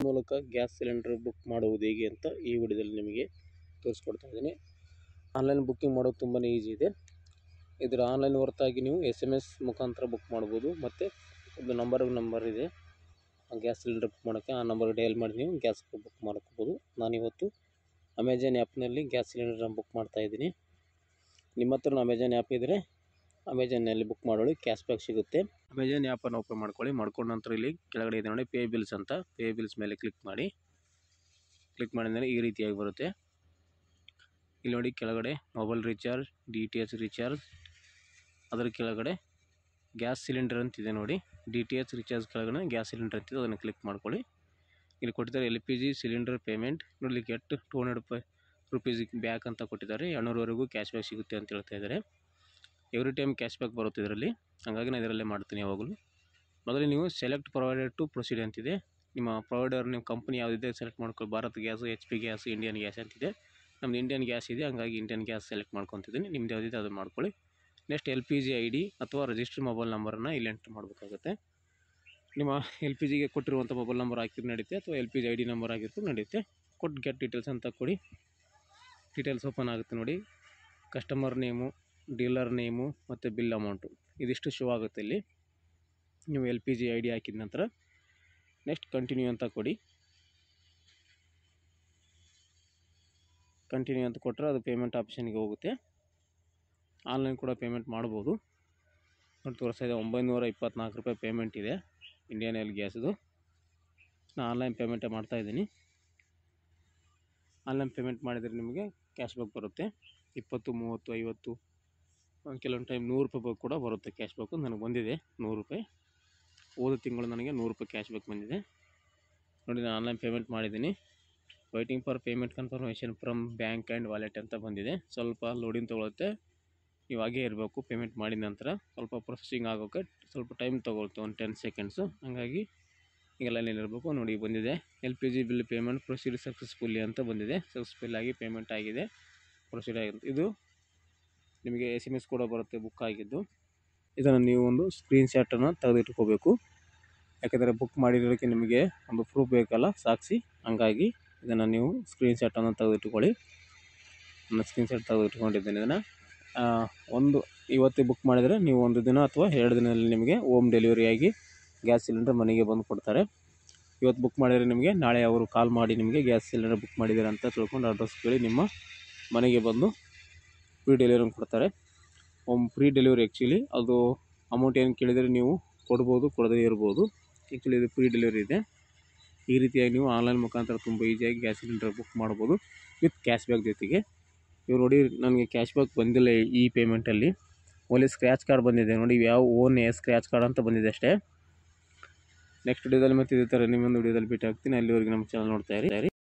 ಮೂಲಕ gas cylinder book ಮಾಡುವುದು ಹೇಗೆ ಅಂತ ಈ ವಿಡಿಯೋದಲ್ಲಿ ನಿಮಗೆ ತೋರಿಸ್ಕೊಡ್ತಾ ಇದ್ದೀನಿ ಆನ್ಲೈನ್ ಬುಕ್ಕಿಂಗ್ ಮಾಡೋದು ತುಂಬಾ ಈಸಿ ಇದೆ ಇದರ ಆನ್ಲೈನ್ ಹೊರತಾಗಿ ನೀವು ಎಸ್ ಎಮ್ ಎಸ್ ಮುಖಾಂತರ ಬುಕ್ ಮಾಡ್ಬೋದು ಮತ್ತು ಒಂದು ನಂಬರ್ ನಂಬರ್ ಇದೆ ಆ ಗ್ಯಾಸ್ ಸಿಲಿಂಡರ್ ಬುಕ್ ಮಾಡೋಕ್ಕೆ ಆ ನಂಬರ್ ಡಯಲ್ ಮಾಡಿ ನೀವು ಗ್ಯಾಸ್ ಬುಕ್ ಮಾಡ್ಕೋಬೋದು ನಾನಿವತ್ತು ಅಮೆಜಾನ್ ಆ್ಯಪ್ನಲ್ಲಿ ಗ್ಯಾಸ್ ಸಿಲಿಂಡರ್ನ ಬುಕ್ ಮಾಡ್ತಾ ಇದ್ದೀನಿ ನಿಮ್ಮ ಹತ್ರ ಅಮೆಜಾನ್ ಆ್ಯಪ್ ಇದ್ದರೆ ಅಮೆಜಾನ್ನಲ್ಲಿ ಬುಕ್ ಮಾಡೋಳಿ ಕ್ಯಾಶ್ ಬ್ಯಾಕ್ ಸಿಗುತ್ತೆ ಅಮೆಜಾನ್ ಆ್ಯಪನ್ನು ಓಪನ್ ಮಾಡ್ಕೊಳ್ಳಿ ಮಾಡ್ಕೊಂಡ ನಂತರ ಇಲ್ಲಿ ಕೆಳಗಡೆ ಇದೆ ನೋಡಿ ಪೇ ಬಿಲ್ಸ್ ಅಂತ ಪೇ ಬಿಲ್ಸ್ ಮೇಲೆ ಕ್ಲಿಕ್ ಮಾಡಿ ಕ್ಲಿಕ್ ಮಾಡಿದರೆ ಈ ರೀತಿಯಾಗಿ ಬರುತ್ತೆ ಇಲ್ಲಿ ನೋಡಿ ಕೆಳಗಡೆ mobile recharge D T H recharge ಅದರ ಕೆಳಗಡೆ ಗ್ಯಾಸ್ ಸಿಲಿಂಡರ್ ಅಂತಿದೆ ನೋಡಿ ಡಿ ಟಿ ಎಚ್ ರೀಚಾರ್ಜ್ ಕೆಳಗಡೆ ಗ್ಯಾಸ್ ಸಿಲಿಂಡರ್ ಅಂತಿದೆ ಅದನ್ನು ಕ್ಲಿಕ್ ಮಾಡ್ಕೊಳ್ಳಿ ಇಲ್ಲಿ ಕೊಟ್ಟಿದ್ದಾರೆ L P G cylinder payment ನೋಡಲಿಕ್ಕೆ ಎಷ್ಟು ಟೂ ಹಂಡ್ರೆಡ್ ರೂಪಾಯಿ ರುಪೀಸ್ ಬ್ಯಾಕ್ ಅಂತ ಕೊಟ್ಟಿದ್ದಾರೆ ಎರಡುನೂರವರೆಗೂ ಕ್ಯಾಶ್ ಬ್ಯಾಕ್ ಸಿಗುತ್ತೆ ಅಂತ ಹೇಳ್ತಾ ಇದ್ದಾರೆ ಎವ್ರಿ ಟೈಮ್ ಕ್ಯಾಶ್ ಬ್ಯಾಕ್ ಬರುತ್ತೆ ಇದರಲ್ಲಿ ಹಾಗಾಗಿ ನಾನು ಇದರಲ್ಲೇ ಮಾಡ್ತೀನಿ ಯಾವಾಗಲೂ ಮೊದಲು ನೀವು ಸೆಲೆಕ್ಟ್ ಪ್ರೊವೈಡರ್ ಟು ಪ್ರೊಸೀಡ್ ಅಂತಿದೆ ನಿಮ್ಮ ಪ್ರೊವೈಡರ್ ನಿಮ್ಮ ಕಂಪ್ನಿ ಯಾವುದಿದೆ ಸೆಲೆಕ್ಟ್ ಮಾಡ್ಕೊಳ್ಳಿ Bharat gas H P gas Indian gas ಅಂತಿದೆ ನಮ್ದು ಇಂಡಿಯನ್ ಗ್ಯಾಸ್ ಇದೆ ಹಂಗಾಗಿ ಇಂಡಿಯನ್ ಗ್ಯಾಸ್ ಸೆಲೆಕ್ಟ್ ಮಾಡ್ಕೊತಿದ್ದೀನಿ ನಿಮ್ದು ಯಾವುದಿದೆ ಅದು ಮಾಡ್ಕೊಳ್ಳಿ next L P G I D ಅಥವಾ ರಿಜಿಸ್ಟರ್ ಮೊಬೈಲ್ ನಂಬರನ್ನು ಇಲ್ಲಿ ಎಂಟ್ರ್ ಮಾಡಬೇಕಾಗುತ್ತೆ ನಿಮ್ಮ ಎಲ್ ಪಿ ಜಿಗೆ ಕೊಟ್ಟಿರುವಂಥ ಮೊಬೈಲ್ ನಂಬರ್ ಹಾಕಿದ್ರೆ ನಡೆಯುತ್ತೆ ಅಥವಾ L P G I D number ಆಗಿರ್ಬೋದು ನಡೆಯುತ್ತೆ ಕೊಟ್ಟು ಗೆಟ್ ಡೀಟೇಲ್ಸ್ ಅಂತ ಕೊಡಿ ಡೀಟೇಲ್ಸ್ ಓಪನ್ ಆಗುತ್ತೆ ನೋಡಿ ಕಸ್ಟಮರ್ ನೇಮು ಡೀಲರ್ ನೇಮು ಮತ್ತು ಬಿಲ್ ಅಮೌಂಟು ಇದಿಷ್ಟು ಶೋ ಆಗುತ್ತೆ ಇಲ್ಲಿ ನೀವು L P G I D ಹಾಕಿದ ನಂತರ ನೆಕ್ಸ್ಟ್ ಕಂಟಿನ್ಯೂ ಅಂತ ಕೊಡಿ ಕಂಟಿನ್ಯೂ ಅಂತ ಕೊಟ್ಟರೆ ಅದು ಪೇಮೆಂಟ್ ಆಪ್ಷನ್ಗೆ ಹೋಗುತ್ತೆ ಆನ್ಲೈನ್ ಕೂಡ ಪೇಮೆಂಟ್ ಮಾಡ್ಬೋದು ನೋಡಿ ತೋರಿಸ್ತಾ ಇದೆ ಒಂಬೈನೂರ ಇಪ್ಪತ್ನಾಲ್ಕು ರೂಪಾಯಿ ಪೇಮೆಂಟ್ ಇದೆ ಇಂಡಿಯನ್ ಎಲ್ ಗ್ಯಾಸ್ದು ನಾನು ಆನ್ಲೈನ್ ಪೇಮೆಂಟೇ ಮಾಡ್ತಾಯಿದ್ದೀನಿ ಆನ್ಲೈನ್ ಪೇಮೆಂಟ್ ಮಾಡಿದರೆ ನಿಮಗೆ ಕ್ಯಾಶ್ ಬ್ಯಾಕ್ ಬರುತ್ತೆ ಇಪ್ಪತ್ತು ಮೂವತ್ತು ಐವತ್ತು ಕೆಲವೊಂದು ಟೈಮ್ ನೂರು ರೂಪಾಯಿ ಕೂಡ ಬರುತ್ತೆ ಕ್ಯಾಶ್ ಬ್ಯಾಕು ನನಗೆ ಬಂದಿದೆ ನೂರು ರೂಪಾಯಿ ಹೋದ ತಿಂಗಳು ನನಗೆ ನೂರು ರೂಪಾಯಿ ಕ್ಯಾಶ್ ಬ್ಯಾಕ್ ಬಂದಿದೆ ನೋಡಿ ನಾನು ಆನ್ಲೈನ್ ಪೇಮೆಂಟ್ ಮಾಡಿದ್ದೀನಿ waiting for payment confirmation from bank and wallet ಅಂತ ಬಂದಿದೆ ಸ್ವಲ್ಪ ಲೋಡಿಂಗ್ ತೊಗೊಳುತ್ತೆ ನೀವು ಹಾಗೇ ಇರಬೇಕು ಪೇಮೆಂಟ್ ಮಾಡಿದ ನಂತರ ಸ್ವಲ್ಪ ಪ್ರೊಸೆಸಿಂಗ್ ಆಗೋಕ್ಕೆ ಸ್ವಲ್ಪ ಟೈಮ್ ತೊಗೊಳುತ್ತೆ ಒಂದು ಟೆನ್ ಸೆಕೆಂಡ್ಸು ಹಾಗಾಗಿ ಈಗೆಲ್ಲ ಇರಬೇಕು ನೋಡಿ ಬಂದಿದೆ L P G bill payment proceed successfully ಅಂತ ಬಂದಿದೆ ಸಕ್ಸಸ್ಫುಲ್ ಆಗಿ ಪೇಮೆಂಟ್ ಆಗಿದೆ ಪ್ರೊಸೀಡ್ ಆಗಿದೆ ಇದು ನಿಮಗೆ ಎಸ್ ಎಮ್ ಎಸ್ ಕೂಡ ಬರುತ್ತೆ ಬುಕ್ ಆಗಿದ್ದು ಇದನ್ನು ನೀವು ಒಂದು ಸ್ಕ್ರೀನ್ ಶಾಟನ್ನು ತೆಗೆದಿಟ್ಕೋಬೇಕು ಯಾಕೆಂದರೆ ಬುಕ್ ಮಾಡಿರೋದಕ್ಕೆ ನಿಮಗೆ ಒಂದು ಪ್ರೂಫ್ ಬೇಕಲ್ಲ ಸಾಕ್ಷಿ ಹಂಗಾಗಿ ಇದನ್ನು ನೀವು ಸ್ಕ್ರೀನ್ ಶಾಟನ್ನು ತೆಗೆದಿಟ್ಕೊಳ್ಳಿ ನಾನು ಸ್ಕ್ರೀನ್ ಶಾಟ್ ತೆಗೆದಿಟ್ಕೊಂಡಿದ್ದೇನೆ ಇದನ್ನು ಒಂದು ಇವತ್ತೇ ಬುಕ್ ಮಾಡಿದರೆ ನೀವು ಒಂದು ದಿನ ಅಥವಾ ಎರಡು ದಿನದಲ್ಲಿ ನಿಮಗೆ ಹೋಮ್ ಡೆಲಿವರಿಯಾಗಿ ಗ್ಯಾಸ್ ಸಿಲಿಂಡರ್ ಮನೆಗೆ ಬಂದು ಕೊಡ್ತಾರೆ ಇವತ್ತು ಬುಕ್ ಮಾಡಿದರೆ ನಿಮಗೆ ನಾಳೆ ಅವರು ಕಾಲ್ ಮಾಡಿ ನಿಮಗೆ ಗ್ಯಾಸ್ ಸಿಲಿಂಡರ್ ಬುಕ್ ಮಾಡಿದ್ದೀರಾ ಅಂತ ತಿಳ್ಕೊಂಡು ಅಡ್ರೆಸ್ ಕೇಳಿ ನಿಮ್ಮ ಮನೆಗೆ ಬಂದು ಫ್ರೀ ಡೆಲಿವರಿ ಕೊಡ್ತಾರೆ ಹೋಮ್ ಫ್ರೀ ಡೆಲಿವರಿ ಆ್ಯಕ್ಚುಲಿ ಅದು ಅಮೌಂಟ್ ಏನು ಕೇಳಿದರೆ ನೀವು ಕೊಡ್ಬೋದು ಕೊಡದೇ ಇರ್ಬೋದು ಆ್ಯಕ್ಚುಲಿ ಇದು ಫ್ರೀ ಡೆಲಿವರಿ ಇದೆ ಈ ರೀತಿಯಾಗಿ ನೀವು ಆನ್ಲೈನ್ ಮುಖಾಂತರ ತುಂಬ ಈಸಿಯಾಗಿ ಗ್ಯಾಸ್ ಸಿಲಿಂಡರ್ ಬುಕ್ ಮಾಡ್ಬೋದು ವಿತ್ ಕ್ಯಾಶ್ ಬ್ಯಾಕ್ ಜೊತೆಗೆ ಇವ್ರು ನೋಡಿ ನನಗೆ ಕ್ಯಾಶ್ ಬ್ಯಾಕ್ ಬಂದಿಲ್ಲ ಈ ಪೇಮೆಂಟಲ್ಲಿ ಓನ್ಲಿ ಸ್ಕ್ರ್ಯಾಚ್ ಕಾರ್ಡ್ ಬಂದಿದೆ ನೋಡಿ ಯಾವ ಓನ್ ಸ್ಕ್ರ್ಯಾಚ್ ಕಾರ್ಡ್ ಅಂತ ಬಂದಿದೆ ಅಷ್ಟೇ ನೆಕ್ಸ್ಟ್ ವಿಡಿಯೋದಲ್ಲಿ ಮತ್ತೆ ಇದೇ ಥರ ನಿಮ್ಮೊಂದು ವಿಡಿಯೋದಲ್ಲಿ ಭೇಟಿ ಆಗ್ತೀನಿ ಅಲ್ಲಿವರೆಗೆ ನಮ್ಮ ಚಾನಲ್ ನೋಡ್ತಾ ಇರಿ